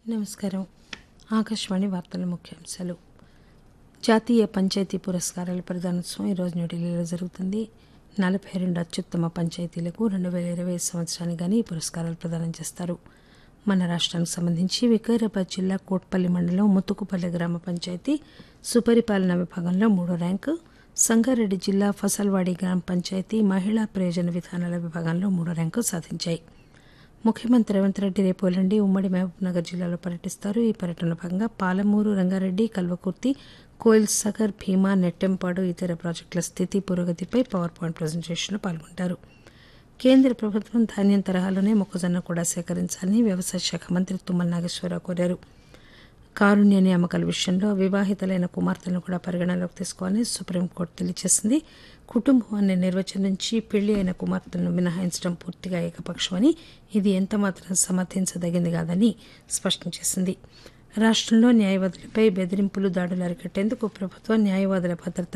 నమస్కారం ఆకాశవాణి వార్తల ముఖ్యాంశాలు జాతీయ పంచాయతీ పురస్కారాల ప్రదానోత్సవం ఈరోజు న్యూఢిల్లీలో జరుగుతుంది నలభై రెండు అత్యుత్తమ పంచాయతీలకు రెండు వేల ఇరవై సంవత్సరానికి గాను ఈ పురస్కారాలు ప్రదానం చేస్తారు మన రాష్ట్రానికి సంబంధించి వికారాబాద్ జిల్లా కోట్పల్లి మండలం ముతుకుపల్లి గ్రామ పంచాయతీ సుపరిపాలన విభాగంలో మూడో ర్యాంకు సంగారెడ్డి జిల్లా ఫసల్వాడి గ్రామ పంచాయతీ మహిళా ప్రయోజన విధానాల విభాగంలో మూడో ర్యాంకు సాధించాయి ముఖ్యమంత్రి రేవంత్ రెడ్డి రేపు ఎల్లుండి ఉమ్మడి మహబూబ్నగర్ జిల్లాలో పర్యటిస్తారు ఈ పర్యటనలో భాగంగా పాలమూరు రంగారెడ్డి కల్వకుర్తి కోయిల్ సగర్ భీమా నెట్టెంపాడు ఇతర ప్రాజెక్టుల స్థితి పురోగతిపై పవర్ పాయింట్ ప్రజెంటేషన్లో పాల్గొంటారు కేంద్ర ప్రభుత్వం ధాన్యం తరహాలోనే మొక్కజొన్న కూడా సేకరించాలని వ్యవసాయ శాఖ మంత్రి తుమ్మల నాగేశ్వరరావు కోరారు కారుణ్య నియామకాల విషయంలో వివాహితులైన కుమార్తెలను కూడా పరిగణనలోకి తీసుకోవాలని సుప్రీంకోర్టు తెలియజేసింది కుటుంబం అనే నిర్వచనం నుంచి పెళ్లి అయిన కుమార్తెలను మినహాయించడం పూర్తిగా ఏకపక్షమని ఇది ఎంతమాత్రం సమర్థించదగింది కాదని స్పష్టం చేసింది రాష్టంలో న్యాయవాదులపై బెదిరింపులు దాడులు అరికట్టేందుకు ప్రభుత్వం న్యాయవాదుల భద్రత